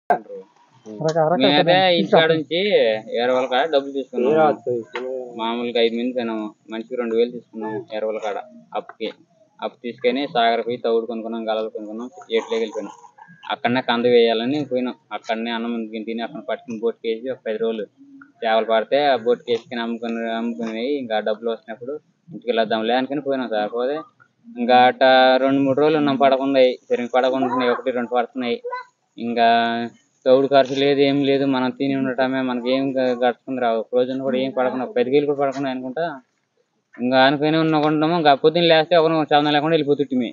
మేమైతే ఇంటికాడ నుంచి ఏరవల కాడ డబ్బులు తీసుకున్నాము మామూలుగా ఐదు మంది పోయినాము మనిషికి రెండు వేలు తీసుకున్నాము ఏరవల కాడ అప్పుకి అప్పు తీసుకొని సాగర్ పోయి తౌడు కొనుక్కున్నాం గలలు కొనుక్కున్నాం ఏట్లోకి వెళ్ళిపోయినాం అక్కడనే కంద వేయాలని పోయినాం అక్కడనే అన్నం వండుకొని తిని అక్కడ పట్టుకుని బోట్కి వేసి ఒక పది రోజులు చేపలు పడితే ఆ బోట్కి వేసుకుని అమ్ముకుని అమ్ముకుని ఇంకా డబ్బులు వచ్చినప్పుడు ఇంటికి వెళ్ళొద్దాంలే అనుకుని పోయినాం సార్ పోతే ఇంకా అట్ట రెండు మూడు రోజులు ఉన్నాం పడకున్నాయి సరిగ్గా పడకుండా ఒకటి రెండు పడుతున్నాయి ఇంకా తౌడు ఖర్చు లేదు ఏం లేదు మనం తిని ఉండటమే మనకి ఏం గ- గడుచుకుని రావు ఒక రోజున కూడా ఏం పడకుండా పది వేలు కూడా పడకుండా అనుకుంటా ఇంకా అనుకుని ఉన్నాకుంటాము ఇంకా పొద్దున్న లేస్తే ఒకరు చదవడం లేకుండా వెళ్ళిపోతుంటిమి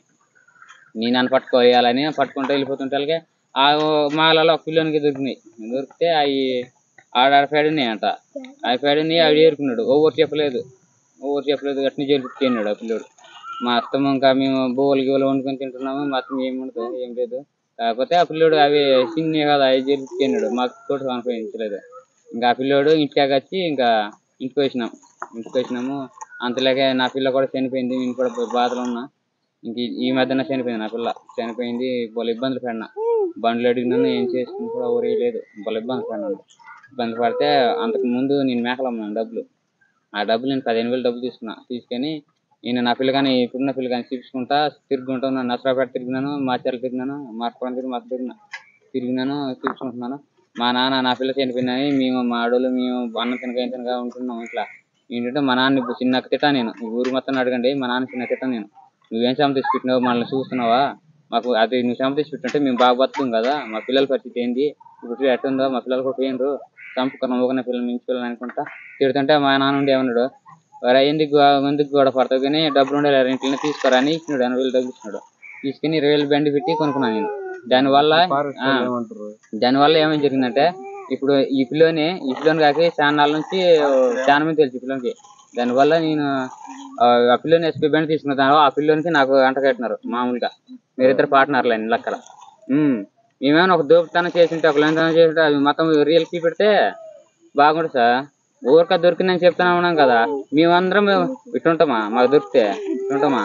నేను నన్ను పట్టుకోవాలని పట్టుకుంటూ వెళ్ళిపోతుంటే వాళ్ళకి ఆ మాలలో ఒక పిల్లోనికి దొరికినాయి దొరికితే అవి ఆడాడ పేడున్నాయి అంట ఆ పేడుని ఆవిడ ఏరుకున్నాడు ఓవర్ చెప్పలేదు ఓవర్ చెప్పలేదు అట్ని జరుపుకున్నాడు ఆ పిల్లోడు మా అత్తమ్మ ఇంకా మేము బోలు గీవలు వండుకొని తింటున్నాము మా అత్తమ్మ ఏం ఉండదు ఏం లేదు కాకపోతే ఆ పిల్లోడు అవి చిన్నవి కదా అవి జరుపుకున్నాడు మాకు తోట కనిపించలేదు ఇంకా ఆ పిల్లోడు ఇంటికి వచ్చి ఇంకా ఇంటికి వచ్చినాం ఇంటికి వచ్చినాము అంతలాగే నా పిల్ల కూడా చనిపోయింది నేను కూడా బాధలో ఉన్నా ఇంక ఈ- ఈ మధ్యన చనిపోయింది నా పిల్ల చనిపోయింది వాళ్ళ ఇబ్బందులు పడినా బండ్లు అడిగినాను ఏం చేసుకుని కూడా ఊరే లేదు వాళ్ళ ఇబ్బంది పడినాను ఇబ్బంది పడితే అంతకు ముందు నేను మేకలు అమ్మాను డబ్బులు ఆ డబ్బులు నేను పదిహేను వేలు డబ్బులు తీసుకున్నా తీసుకొని నేను నా పిల్లగాని ఇప్పుడున్న పిల్లగాని చూపించుకుంటా తిరుగుకుంటున్నాను నసరాపేట తిరిగినాను మాచర్ల తిరిగినాను మార్పురం తిరిగి మాకు తిరిగినా తిరిగినాను చూపించుకుంటున్నాను మా నాన్న నా పిల్ల చనిపోయిందని మేము మా ఆడోళ్ళు మేము అన్నం తినక ఏం తినక ఉంటున్నాం ఇట్లా ఏంటంటే మా నాన్న ఇప్పుడు చిన్న తిట్టా నేను ఈ ఊరు మొత్తం అడగండి మా నాన్న చిన్న తిట్టా నేను నువ్వేం శ్రమ తెచ్చి పెట్టినావు మనల్ని చూస్తున్నావా మాకు అది నువ్వు శ్రమ తెచ్చి పెట్టినట్టే మేము బాగా బతుకుం కదా మా పిల్లల పరిస్థితి ఏంది ఇప్పుడు ఎట్టుందో మా పిల్లలు కూడా పోయినరు చంపుకున్నాం ఊకనే పిల్లలు మించి పిల్లలు అనుకుంటా తిడుతుంటే మా నాన్న ఉండి ఏమన్నాడు "ఒరేయ్, ఎందుకు గొ- ఎందుకు గొడవ పడతావు కానీ డబ్బులు ఉండే ఇంట్లో తీసుకోరా అని ఇచ్చినాడు ఎనభై వేలు డబ్బులు ఇచ్చినాడు తీసుకుని ఇరవై వేలు బండి పెట్టి కొనుక్కున్నాను నేను దానివల్ల ఆ, దానివల్ల ఏమేం జరిగిందంటే ఇప్పుడు ఈ పిల్లోని ఈ పిల్లోని కాక చాలా నాళ్ళ నుంచి చాలా మంది తెలుసు ఈ పిల్లోనికి దానివల్ల నేను ఆ, ఆ పిల్లోని ఎస్పీ బండి తీసుకున్న దాని ఆ పిల్లోనికి నాకు అంట కట్టినారు మామూలుగా మీరిద్దరు పార్ట్నర్లు అని లెక్కల ఉమ్. మేమేమైనా ఒక దోపితనం చేసింటే ఒక లంచనం చేసింటే అవి మొత్తం రియల్ కీ పెడితే బాగుంటుంది సార్ ఊరిక దొరికిందని చెప్తానే ఉన్నాం కదా మేమందరం ఇట్టుంటామా మాకు దొరికితే ఇట్టుంటామా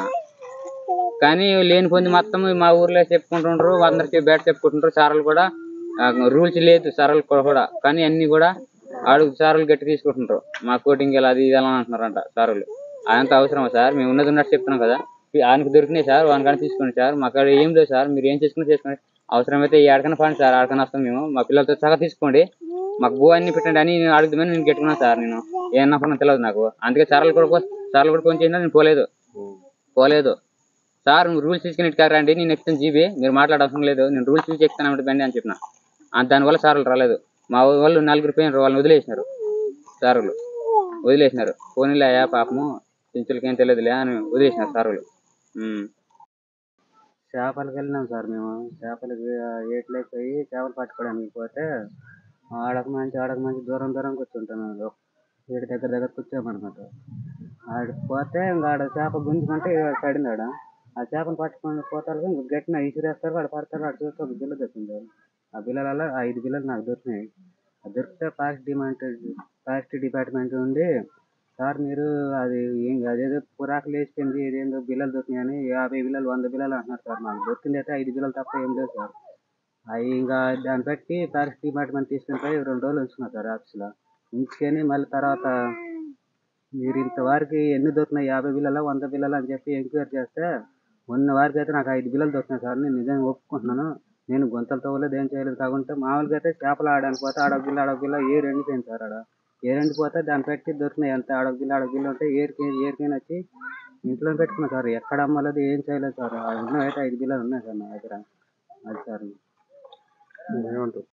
కానీ లేని పొంది మొత్తం మా ఊర్లో చెప్పుకుంటుంటారు అందరికి బయట చెప్పుకుంటుంటారు సార్లు కూడా రూల్స్ లేదు సార్లు కూడా కానీ అన్ని కూడా అడుగు సార్లు గట్టి తీసుకుంటుంటారు మా కోటింగ్ ఇలా అది ఇది ఎలా అంటున్నారంట సార్లు అదంతా అవసరమా సార్ మేము ఉన్నది ఉన్నట్టు చెప్తున్నాం కదా ఆయనకు దొరికినాయి సార్ వాని కానీ తీసుకోండి సార్ మా కాడ ఏం లేదు సార్ మీరు ఏం చేసుకున్నా చేసుకోండి అవసరమైతే ఎక్కడికైనా పండి సార్ ఆడకైనా వస్తాం మేము మా పిల్లలతో సగా తీసుకోండి మాకు భూ అన్ని పెట్టండి అని నేను అడుగుదామని నేను పెట్టుకున్నాను సార్ నేను ఏం నమ్మకం తెలియదు నాకు అందుకే సార్లు కూడా పో- సార్లు కూడా ఫోన్ చేసినా నేను పోలేదు పోలేదు సార్ నువ్వు రూల్స్ తీసుకుని ఇటుకారు రండి నేను ఎక్కుతాను జీబీ మీరు మాట్లాడవసరం లేదు నేను రూల్స్ చూసి ఎక్కుతాను బండి అని చెప్పిన ఆ దానివల్ల సార్లు రాలేదు మా వాళ్ళు నలుగురు పోయినారు వాళ్ళని వదిలేసినారు సారులు వదిలేసినారు పోనీలే అయ్యా పాపము పింఛలకి ఏం తెలియదులే అని వదిలేసినారు సారులు ఉమ్. చేపలకి వెళ్ళినాం సార్ మేము చేపలకి ఏట్లోకి పోయి చేపలు పట్టుకోవడానికి పోతే ఆడక మంచి ఆడక మంచి దూరం దూరం కూర్చుంటున్నాను వీడి దగ్గర దగ్గర కూర్చోమన్నమాట ఆడికి పోతే ఇంకా ఆడ చేప గుంజుకుంటే పడింది ఆడ ఆ చేపను పట్టుకొని పోతారు ఇంక గట్టిన ఇసిరేస్తారు వాడు పడతారు వాడు చూస్తే ఒక బిల్ల దొరికింది ఆ బిల్లలలో ఐదు బిల్లలు నాకు దొరికినాయి అది దొరికితే ఫారెస్ట్ డిమాండ్ ఫారెస్ట్ డిపార్ట్మెంట్ నుండి సార్ మీరు అది ఏం అదేదో పురాకులు వేసిపోయింది ఇదేందో బిల్లలు దొరికినాయని యాభై బిల్లలు వంద బిల్లలు అంటున్నారు సార్ మాకు దొరికింది అయితే ఐదు బిల్లలు తప్ప ఏం లేదు సార్ అవి ఇంకా దాన్ని బట్టి ఫారెస్ట్ డిపార్ట్మెంట్ తీసుకుని పోయి రెండు రోజులు ఉంచుకున్నారు సార్ ఆఫీస్లో ఉంచుకొని మళ్ళీ తర్వాత మీరు ఇంతవరకు ఎన్ని దొరికినాయి యాభై బిల్లలు వంద బిల్లలు అని చెప్పి ఎంక్వైరీ చేస్తే మొన్న వారికి అయితే నాకు ఐదు బిల్లలు దొరికినాయి సార్ నేను నిజంగా ఒప్పుకుంటున్నాను నేను గుంతలు తవ్వలేదు ఏం చేయలేదు కాకుంటే మామూలుగా అయితే చేపలు ఆడడానికి పోతే ఆడొక బిల్ల ఆడొక బిల్ల ఏరు ఎండిపోయింది సార్ ఆడ ఏరు ఎండిపోతే దాన్ని పెట్టి దొరికినాయి అంతే ఆడొక బిల్ల ఆడొక బిల్ల ఉంటే ఏరుకి ఏరుకైనా వచ్చి ఇంట్లో పెట్టుకున్నా సార్ ఎక్కడ అమ్మలేదు ఏం చేయలేదు సార్ ఉన్నవైతే ఐదు బిల్లలు ఉన్నాయి సార్ నా దగ్గర అది సార్ ఏమంటారు